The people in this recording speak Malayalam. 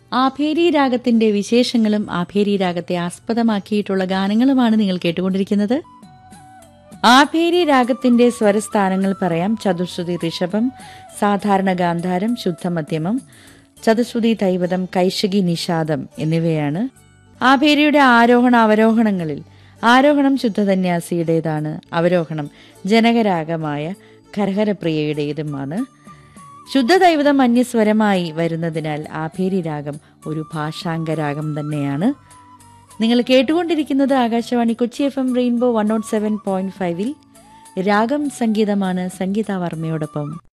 ആഭേരി രാഗത്തിന്റെ വിശേഷങ്ങളും ആഭേരി രാഗത്തെ ആസ്പദമാക്കിയിട്ടുള്ള ഗാനങ്ങളുമാണ് നിങ്ങൾ കേട്ടുകൊണ്ടിരിക്കുന്നത് ആഭേരി രാഗത്തിന്റെ സ്വരസ്ഥാനങ്ങൾ പറയാം ചതുശ്രുതി ഋഷഭം സാധാരണ ഗാന്ധാരം ശുദ്ധമധ്യമം ചതുശ്രുതി തൈവതം കൈശകി നിഷാദം എന്നിവയാണ് ആഭേരിയുടെ ആരോഹണ അവരോഹണങ്ങളിൽ ആരോഹണം ശുദ്ധസന്യാസിയുടേതാണ് അവരോഹണം ജനകരാഗമായ ഖരഹരപ്രിയയുടേതുമാണ് ശുദ്ധദൈവതം അന്യസ്വരമായി വരുന്നതിനാൽ ആഭേരി രാഗം ഒരു ഭാഷാംഗരാഗം തന്നെയാണ് നിങ്ങൾ കേട്ടുകൊണ്ടിരിക്കുന്നത് Akashvani Kochi F M Rainbow one nought seven point ഫൈവിൽ രാഗം സംഗീതമാണ് സംഗീത വർമ്മയോടൊപ്പം